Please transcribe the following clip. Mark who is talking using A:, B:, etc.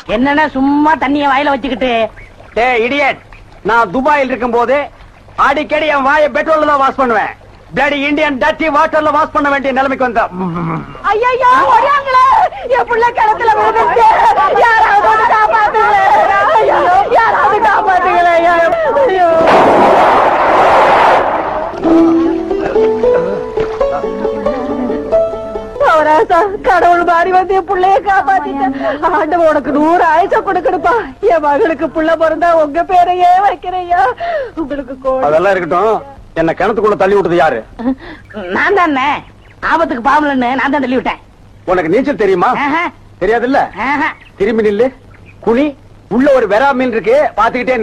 A: என்னன்னா சும்மா தண்ணிய வாயில வச்சுக்கிட்டு
B: டே இடியட் நான் துபாயில் இருக்கும் போது அடிக்கடி என் வாயை பெட்ரோல்ல தான் வாஷ் பண்ணுவேன் பிளடி இந்தியன் டட்டி வாட்டர்ல வாஷ் பண்ண வேண்டிய நிலைமைக்கு வந்த
A: ஐயோ ஓடியாங்களே என் புள்ள கிணத்துல விழுந்துச்சு யாராவது வந்து காப்பாத்துங்களே ஐயோ, யாராவது காப்பாத்துங்களே ஐயோ அவராசா கடவுள் மாறி வந்து என் புள்ளைய காப்பாத்திட்டேன் ஆண்டவன் உனக்கு நூறு ஆயுச கொடுக்கணுப்பா என் மகளுக்கு புள்ள பிறந்தா உங்க பேரையே வைக்கிறையா உங்களுக்கு கோடி
B: அதெல்லாம் இருக்கட்டும் என்ன கிணத்துக்குள்ள தள்ளி விட்டது யாரு
A: நான் தானே ஆபத்துக்கு பாவலன்னு நான் தான் தள்ளி விட்டேன்
B: உனக்கு நீச்சல் தெரியுமா
A: ஆஹா,
B: தெரியாதுல்ல
A: ஆஹா.
B: திரும்பி நில்லு குனி உள்ள ஒரு வெறா மீன் இருக்கு பாத்துக்கிட்டே